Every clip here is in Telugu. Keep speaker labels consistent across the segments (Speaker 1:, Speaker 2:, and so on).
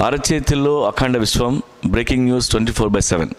Speaker 1: అరచేతిలో అఖండ విశ్వం breaking news twenty four by seven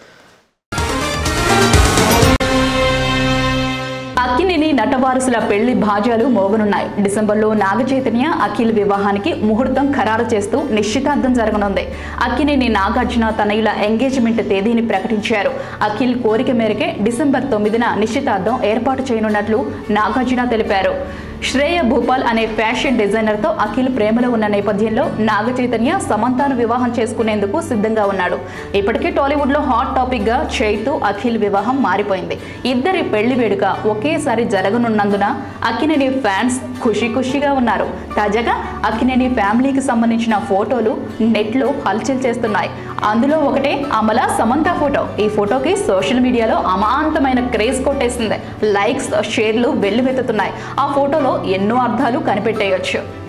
Speaker 2: Akkineni నటవారసుల పెళ్లి భాజాలు మోగనున్నాయి డిసెంబర్లో నాగ చైతన్య అఖిల్ వివాహానికి ముహూర్తం ఖరారు చేస్తూ నిశ్చితార్థం జరగనుంది అక్కినేని నాగార్జున తనయుల ఎంగేజ్మెంట్ తేదీని ప్రకటించారు అఖిల్ కోరిక మేరకే డిసెంబర్ తొమ్మిదిన నిశ్చితార్థం ఏర్పాటు చేయనున్నట్లు నాగార్జున తెలిపారు శ్రేయ భూపాల్ అనే ఫ్యాషన్ డిజైనర్ తో అఖిల్ ప్రేమలో ఉన్న నేపథ్యంలో నాగ చైతన్య సమంతాను వివాహం చేసుకునేందుకు సిద్ధంగా ఉన్నాడు ఇప్పటికే టాలీవుడ్ లో హాట్ టాపిక్ గా చైతు అఖిల్ వివాహం మారిపోయింది ఇద్దరి పెళ్లి వేడుక ఒకేసారి జరగనున్నందున అక్కినేని ఫ్యాన్స్ ఖుషి ఖుషిగా ఉన్నారు తాజాగా అక్కినేని ఫ్యామిలీకి సంబంధించిన ఫోటోలు నెట్ లో హల్చల్ చేస్తున్నాయి అందులో ఒకటే అమల సమంత ఫోటో ఈ ఫోటోకి సోషల్ మీడియాలో అమాంతమైన క్రేజ్ కొట్టేసింది లైక్స్ షేర్లు వెల్లువెత్తుతున్నాయి ఆ ఫోటోలో ఎన్నో అర్థాలు కనిపెట్టేయొచ్చు